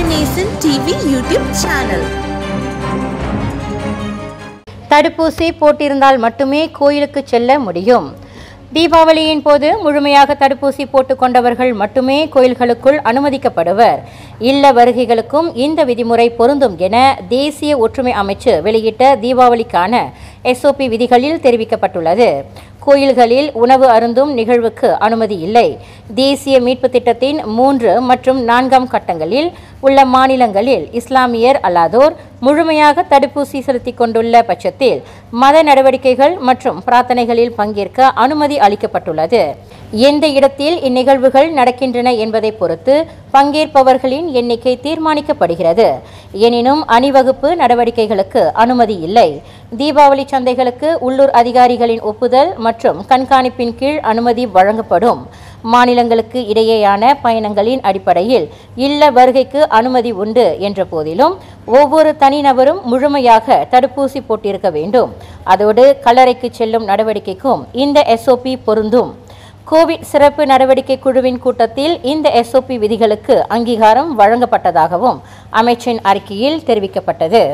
Tamil Nesan TV YouTube channel தடுப்பூசி போட்டிருந்தால் மட்டுமே கோயிலுக்கு செல்ல முடியும் தீபாவளியின் போது முழுமையாக தடுப்பூசி போட்டுக் கொண்டவர்கள் மட்டுமே கோயில்களுக்குள் அனுமதிக்கப்படுவர் இல்ல வருகைகளுக்கும் இந்த விதிமுறை பொருந்தும் என தேசிய ஒற்றுமை அமைச்சு வெளியிட்ட தீபாவளிக்கான எஸ்ஓபி விதிகளில் தெரிவிக்கப்பட்டுள்ளது கோயில்களில் உணவு அருந்தும் நிகழ்வுக்கு அனுமதி இல்லை தேசிய மீட்பு திட்டத்தின் மூன்று மற்றும் நான்காம் கட்டங்களில் உள்ள மாநிலங்களில் இஸ்லாமியர் அல்லாதோர் முழுமையாக தடுப்பூசி செலுத்திக் கொண்டுள்ள பட்சத்தில் மத நடவடிக்கைகள் மற்றும் பிரார்த்தனைகளில் பங்கேற்க அனுமதி அளிக்கப்பட்டுள்ளது எந்த இடத்தில் இந்நிகழ்வுகள் நடக்கின்றன என்பதை பொறுத்து பங்கேற்பவர்களின் எண்ணிக்கை தீர்மானிக்கப்படுகிறது எனினும் அணிவகுப்பு நடவடிக்கைகளுக்கு அனுமதி இல்லை தீபாவளி சந்தைகளுக்கு உள்ளூர் அதிகாரிகளின் ஒப்புதல் மற்றும் கண்காணிப்பின் கீழ் அனுமதி வழங்கப்படும் மாநிலங்களுக்கு இடையேயான பயணங்களின் அடிப்படையில் இல்ல வருகைக்கு அனுமதி உண்டு என்ற போதிலும் ஒவ்வொரு தனிநபரும் முழுமையாக தடுப்பூசி போட்டிருக்க வேண்டும் அதோடு கல்லறைக்கு செல்லும் நடவடிக்கைக்கும் இந்த எஸ்ஓபி பொருந்தும் கோவிட் சிறப்பு நடவடிக்கை குழுவின் கூட்டத்தில் இந்த எஸ்ஓபி விதிகளுக்கு அங்கீகாரம் வழங்கப்பட்டதாகவும் அமைச்சின் அறிக்கையில் தெரிவிக்கப்பட்டது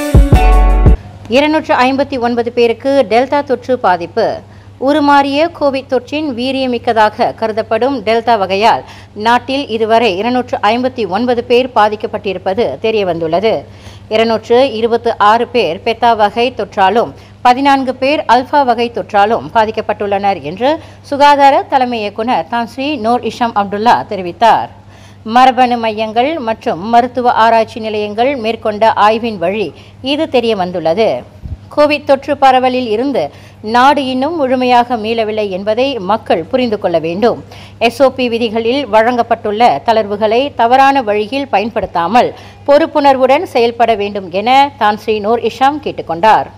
இருநூற்று ஐம்பத்தி ஒன்பது பேருக்கு டெல்டா தொற்று பாதிப்பு உருமாறிய கோவிட் தொற்றின் வீரியமிக்கதாக கருதப்படும் டெல்டா வகையால் நாட்டில் இதுவரை இருநூற்று ஐம்பத்தி ஒன்பது பேர் பாதிக்கப்பட்டிருப்பது தெரியவந்துள்ளது இருநூற்று இருபத்து ஆறு பேர் பெத்தா வகை தொற்றாலும் பதினான்கு பேர் அல்ஃபா வகை தொற்றாலும் பாதிக்கப்பட்டுள்ளனர் என்று சுகாதார தலைமை இயக்குனர் தான்ஸ்ரீ நூர் இஷாம் அப்துல்லா தெரிவித்தார் மரபணு மையங்கள் மற்றும் மருத்துவ ஆராய்ச்சி நிலையங்கள் மேற்கொண்ட ஆய்வின் வழி இது தெரிய வந்துள்ளது கோவிட் தொற்று பரவலில் இருந்து நாடு இன்னும் முழுமையாக மீளவில்லை என்பதை மக்கள் புரிந்து கொள்ள வேண்டும் எஸ்ஓபி விதிகளில் வழங்கப்பட்டுள்ள தளர்வுகளை தவறான வழியில் பயன்படுத்தாமல் பொறுப்புணர்வுடன் செயல்பட வேண்டும் என தான் ஸ்ரீ நூர் இஷாம் கேட்டுக்கொண்டார்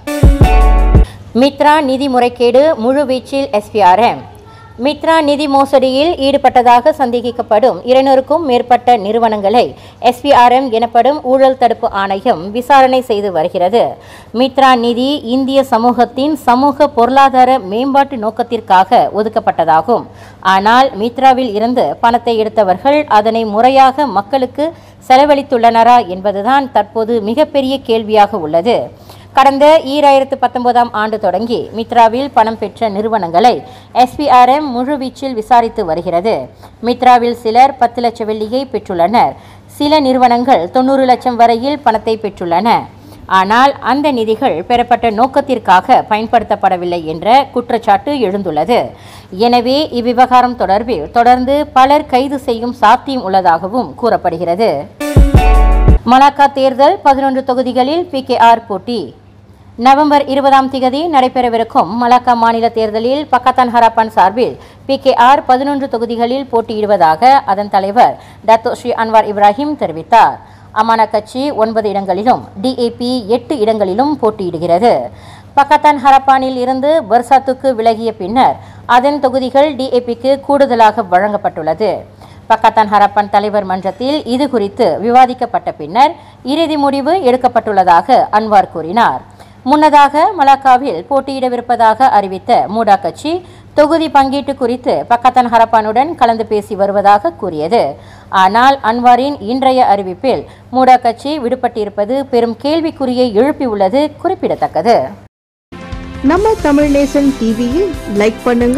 மித்ரா நிதி முறைகேடு முழுவீச்சில் எஸ்பிஆர்எம் மித்ரா நிதி மோசடியில் ஈடுபட்டதாக சந்தேகிக்கப்படும் இருநூறுக்கும் மேற்பட்ட நிறுவனங்களை எஸ்பிஆர்எம் எனப்படும் ஊழல் தடுப்பு ஆணையம் விசாரணை செய்து வருகிறது மித்ரா நிதி இந்திய சமூகத்தின் சமூக பொருளாதார மேம்பாட்டு நோக்கத்திற்காக ஒதுக்கப்பட்டதாகும் ஆனால் மித்ராவில் இருந்து பணத்தை எடுத்தவர்கள் அதனை முறையாக மக்களுக்கு செலவழித்துள்ளனரா என்பதுதான் தற்போது மிகப்பெரிய கேள்வியாக உள்ளது கடந்த ஈராயிரத்து பத்தொன்பதாம் ஆண்டு தொடங்கி மித்ராவில் பணம் பெற்ற நிறுவனங்களை எஸ்பிஆர்எம் முழுவீச்சில் விசாரித்து வருகிறது மித்ராவில் சிலர் பத்து லட்சம் வெள்ளியை பெற்றுள்ளனர் சில நிறுவனங்கள் தொண்ணூறு லட்சம் வரையில் பணத்தை பெற்றுள்ளன ஆனால் அந்த நிதிகள் பெறப்பட்ட நோக்கத்திற்காக பயன்படுத்தப்படவில்லை என்ற குற்றச்சாட்டு எழுந்துள்ளது எனவே இவ்விவகாரம் தொடர்பில் தொடர்ந்து பலர் கைது செய்யும் சாத்தியம் உள்ளதாகவும் கூறப்படுகிறது மலாக்கா தேர்தல் பதினொன்று தொகுதிகளில் பிகேஆர் போட்டி நவம்பர் இருபதாம் திகதி நடைபெறவிருக்கும் மலாக்கா மாநில தேர்தலில் பக்கத்தான் ஹராப்பான் சார்பில் பிகேஆர் பதினொன்று தொகுதிகளில் போட்டியிடுவதாக அதன் தலைவர் டத்தோ ஸ்ரீ அன்வார் இப்ராஹிம் தெரிவித்தார் அமானா கட்சி ஒன்பது இடங்களிலும் டிஏபி எட்டு இடங்களிலும் போட்டியிடுகிறது பக்கத்தான் ஹரப்பானில் இருந்து பர்சாத்துக்கு விலகிய பின்னர் அதன் தொகுதிகள் டிஏபிக்கு கூடுதலாக வழங்கப்பட்டுள்ளது பக்கத்தான் ஹரப்பான் தலைவர் மன்றத்தில் இது குறித்து விவாதிக்கப்பட்ட பின்னர் இறுதி முடிவு எடுக்கப்பட்டுள்ளதாக அன்வார் கூறினார் முன்னதாக மலாக்காவில் போட்டியிடவிருப்பதாக அறிவித்த மூடா கட்சி தொகுதி பங்கீட்டு குறித்து பக்கத்தான் ஹரப்பானுடன் கலந்து பேசி வருவதாக கூறியது ஆனால் அன்வாரின் இன்றைய அறிவிப்பில் மூடா கட்சி விடுபட்டிருப்பது பெரும் கேள்விக்குறியை எழுப்பியுள்ளது குறிப்பிடத்தக்கது நம்ம தமிழ் நேசன் டிவியை லைக் பண்ணுங்க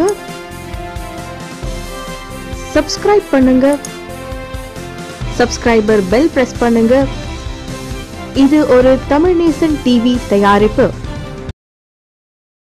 சப்ஸ்கிரைப் பண்ணுங்க சப்ஸ்கிரைபர் பெல் பிரஸ் பண்ணுங்க இது ஒரு தமிழ் நேசன் டிவி தயாரிப்பு